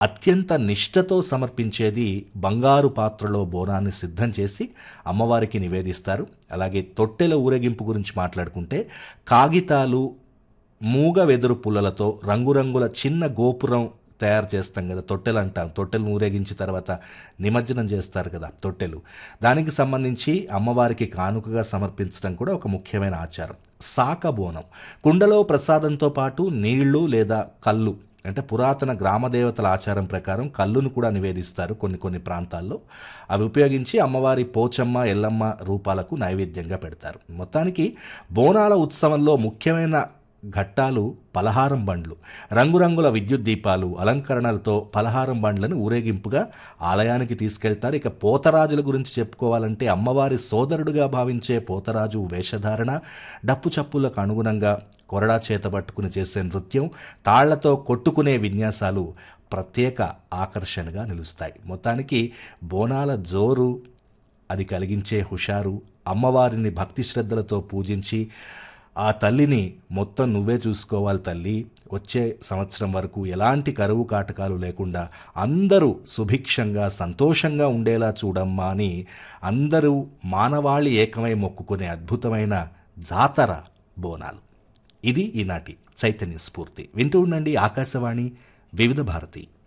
అత్యంత నిష్ఠతో సమర్పించేది బంగారు పాత్రలో బోనాన్ని సిద్ధం చేసి అమ్మవారికి నివేదిస్తారు అలాగే తొట్టెల ఊరేగింపు గురించి మాట్లాడుకుంటే కాగితాలు మూగ వెదురు పుల్లలతో రంగురంగుల చిన్న గోపురం తయారు చేస్తాం కదా తొట్టెలు అంటాం తొట్టెలు ఊరేగించిన తర్వాత నిమజ్జనం చేస్తారు కదా తొట్టెలు దానికి సంబంధించి అమ్మవారికి కానుకగా సమర్పించడం కూడా ఒక ముఖ్యమైన ఆచారం సాక బోనం కుండలో ప్రసాదంతో పాటు నీళ్లు లేదా కళ్ళు అంటే పురాతన గ్రామదేవతల ఆచారం ప్రకారం కళ్ళును కూడా నివేదిస్తారు కొన్ని కొన్ని ప్రాంతాల్లో అవి ఉపయోగించి అమ్మవారి పోచమ్మ ఎల్లమ్మ రూపాలకు నైవేద్యంగా పెడతారు మొత్తానికి బోనాల ఉత్సవంలో ముఖ్యమైన ఘట్టాలు పలహారం బండ్లు రంగురంగుల విద్యుత్ దీపాలు అలంకరణలతో పలహారం బండ్లను ఊరేగింపుగా ఆలయానికి తీసుకెళ్తారు ఇక పోతరాజుల గురించి చెప్పుకోవాలంటే అమ్మవారి సోదరుడుగా భావించే పోతరాజు వేషధారణ డప్పు చప్పులకు అనుగుణంగా కొరడా చేత పట్టుకుని చేసే నృత్యం తాళ్లతో కొట్టుకునే విన్యాసాలు ప్రత్యేక ఆకర్షణగా నిలుస్తాయి మొత్తానికి బోనాల జోరు అది కలిగించే హుషారు అమ్మవారిని భక్తి శ్రద్ధలతో పూజించి ఆ తల్లిని మొత్తం నువ్వే చూసుకోవాలి తల్లి వచ్చే సంవత్సరం వరకు ఎలాంటి కరువు కాటకాలు లేకుండా అందరూ సుభిక్షంగా సంతోషంగా ఉండేలా చూడమ్మా అని అందరూ మానవాళి ఏకమై మొక్కుకునే అద్భుతమైన జాతర బోనాలు ఇది ఈనాటి చైతన్య స్ఫూర్తి వింటూ ఉండండి ఆకాశవాణి వివిధ భారతి